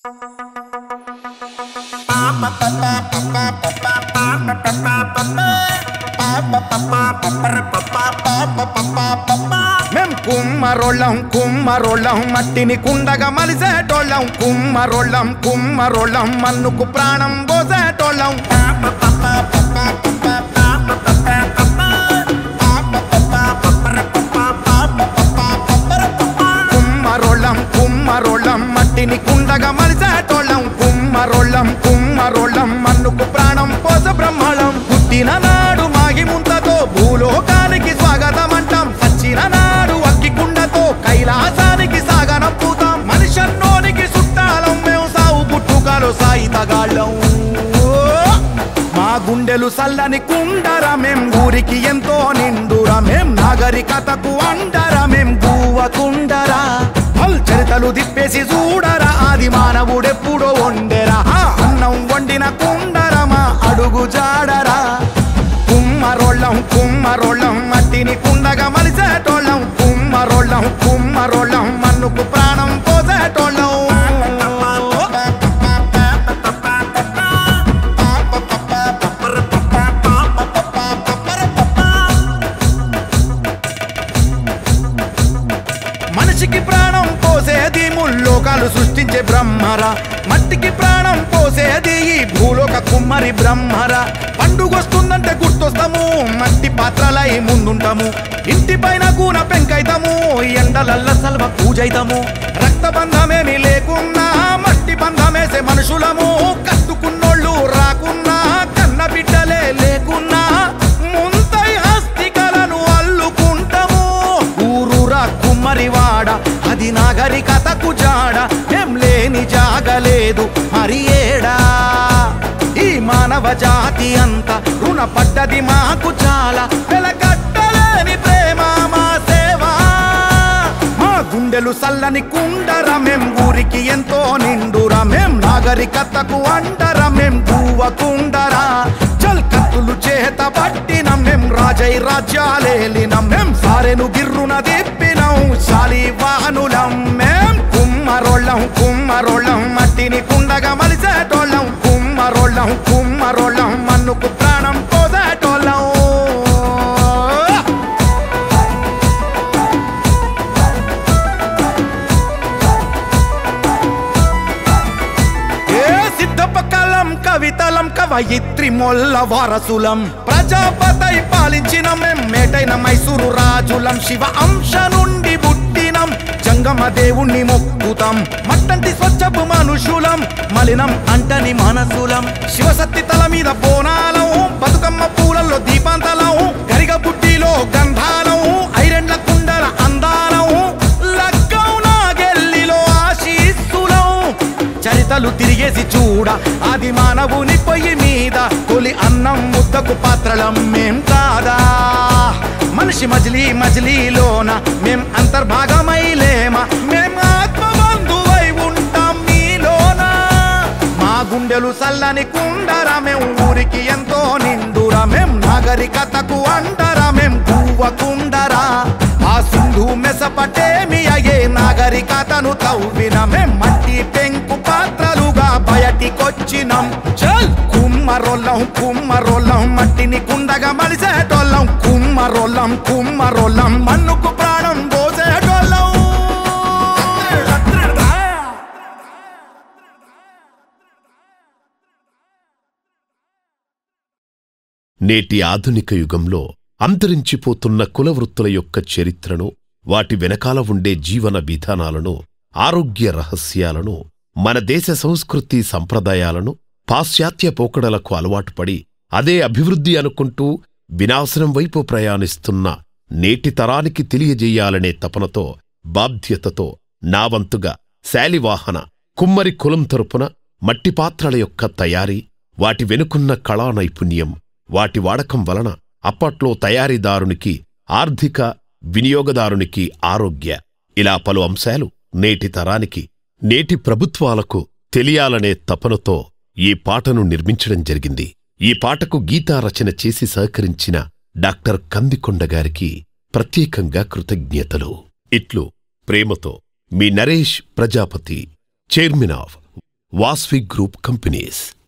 మేం కుమ్మరోళ్ళం కుమ్మరోళ్ళం మట్టిని కుండగా మలిసేటోళ్ళం కుమ్మరోళ్ళం కుమ్మరోళ్ళం మన్నుకు ప్రాణం పోసేటోళ్ళం కుమ్మరోళ్ళం కుమ్మరోళ్ళం మట్టిని కుండగా మలిసేటోళ్ళం కుమ్మరోళ్ళం కుమ్మరోళ్ళం మన్నుకు ప్రాణం పోస బ్రహ్మళం పుట్టిన నాడు మాగి ముంతతో భూలోకానికి స్వాగతమంటాం సచ్చిన నాడు అగ్గి కుండతో కైలాసానికి సాగనంపుతాం మనిషన్నోనికి చుట్టాలం మేము సావు పుట్టుకలో సాయితగాళ్ళం మా గుండెలు సల్లని కుండర మేం ఊరికి ఎంతో నిండురా మేం నాగరికతకు అండరా మేం గువ్వ కుండరా పల్ చరితలు తిప్పేసి చూడరా ఆది మానవుడెప్పుడో వండెరా ఆ అన్నం వండిన కుండర మా అడుగు జాడరా కుమ్మరోళ్ళం కుమ్మరోళ్ళం మట్టిని కుండగా మలిసేటోళ్ళం కుమ్మరోళ్ళం కుమ్మరోళ్ళం మన్నుకు ప్రాణం పోసేటోళ్ళం మనిషికి ప్రాణం పోసేది ముల్లోకాలు సృష్టించే బ్రహ్మరా మట్టికి ప్రాణం పోసేది ఈ భూలోక కుమ్మరి బ్రహ్మరా పండుగొస్తుందంటే గుర్తొస్తాము మట్టి పాత్రలై ముందుంటాము ఇంటి పైన కూన పెంకైతాము ఎండలల్ల సల్వ పూజైతాము రక్త బంధమేమి లేకున్నా మట్టి బంధమేసే మనుషులము కట్టుకున్నోళ్ళు రాకున్నా కన్న బిడ్డలే లేకున్నా ముంతై హస్తికలను అల్లుకుంటాము ఊరూరా కుమ్మరివాడ అది నాగరికతకు జాడ ఏం లేని జాగలేదు మరి ఏడా ఈ మానవ జాతి అంతా రుణపడ్డది మాకు చాలా వెలకట్టలేని ప్రేమ మా సేవా మా గుండెలు సల్లని కుండర మేం ఊరికి ఎంతో నిండురా మేం నాగరికతకు అండర మేం గువ్వ కుండరా చల్ కత్తులు చేత పట్టిన మేం రాజై రాజ్యాలేలిన మేం సారెను గిర్రున దిప్పినం శాలి వాహనులం మేం కుమ్మరోళ్ళం కుమ్మరోళ్ళం మట్టిని కుండగా మలిసేటోళ్ళం కుమ్మరోళ్ళం కుమ్మరోళ్ళం మన్నుకు ప్రాణం పోసేటోళ్ళం ఏ సిద్ధప కలం కవితలం కవయిత్రి మొల్ల వారసులం ప్రజాపతై పాలించిన మేం మేటైన మైసూరు రాజులం శివ అంశ నుండి పుట్టినం జంగమ దేవుణ్ణి మొక్కుతాం మట్టంటి స్వచ్ఛపు మనుషులం మలినం అంటని మనసులం శివసత్తి తల మీద బోనాలం బతుకమ్మ పూలల్లో దీపాంతలం గరిగ బుడ్డిలో గంధాలం ఐరెండ్ల కుండల అందాలం లగ్గం నాగెల్లిలో ఆశీస్సులం చరితలు తిరిగేసి చూడ ఆది మానవుని పొయ్యి మీద తొలి అన్నం ముద్దకు పాత్రలం మేం కాదా మనిషి మజిలీ మజిలీలోన మేం అంతర్భాగమైలేమా మేం ఆత్మబంధువై ఉంటాం మీలోన మా గుండెలు సల్లని కుండరా మేం ఊరికి ఎంతో నిండురా మేం నాగరికతకు అండరా మేం గువ్వ కుండరా ఆ సింధు మెసపటేమి అయ్యే నాగరికతను తవ్విన మేం మట్టి పెంకు పాత్రలుగా బయటికొచ్చినాం చల్ కుమ్మరోళ్ళం కుమ్మరోళ్ళం మట్టిని కుండగా మలిసేటోళ్ళం కుమ్మరోళ్ళం కుమ్మరోళ్ళం మన్నుకు ప్రాణం పోసేటోళ్ళం నేటి ఆధునిక యుగంలో అంతరించిపోతున్న కులవృత్తుల యొక్క చరిత్రను వాటి వెనకాల ఉండే జీవన విధానాలను ఆరోగ్య రహస్యాలను మన దేశ సంస్కృతి సంప్రదాయాలను పాశ్చాత్య పోకడలకు అలవాటుపడి అదే అభివృద్ధి అనుకుంటూ వినాశనం వైపు ప్రయాణిస్తున్న నేటి తరానికి తెలియజేయాలనే తపనతో బాధ్యతతో నా వంతుగా శాలివాహన కుమ్మరి కులం తరపున మట్టి పాత్రల యొక్క తయారీ వాటి వెనుకున్న కళా నైపుణ్యం వాటి వాడకం వలన అప్పట్లో తయారీదారునికి ఆర్థిక వినియోగదారునికి ఆరోగ్య ఇలా పలు అంశాలు నేటి తరానికి నేటి ప్రభుత్వాలకు తెలియాలనే తపనతో ఈ పాటను నిర్మించడం జరిగింది ఈ పాటకు గీతారచన చేసి సహకరించిన డాక్టర్ కందికొండ గారికి ప్రత్యేకంగా కృతజ్ఞతలు ఇట్లు ప్రేమతో మీ Naresh Prajapati chairman of Vasavi group companies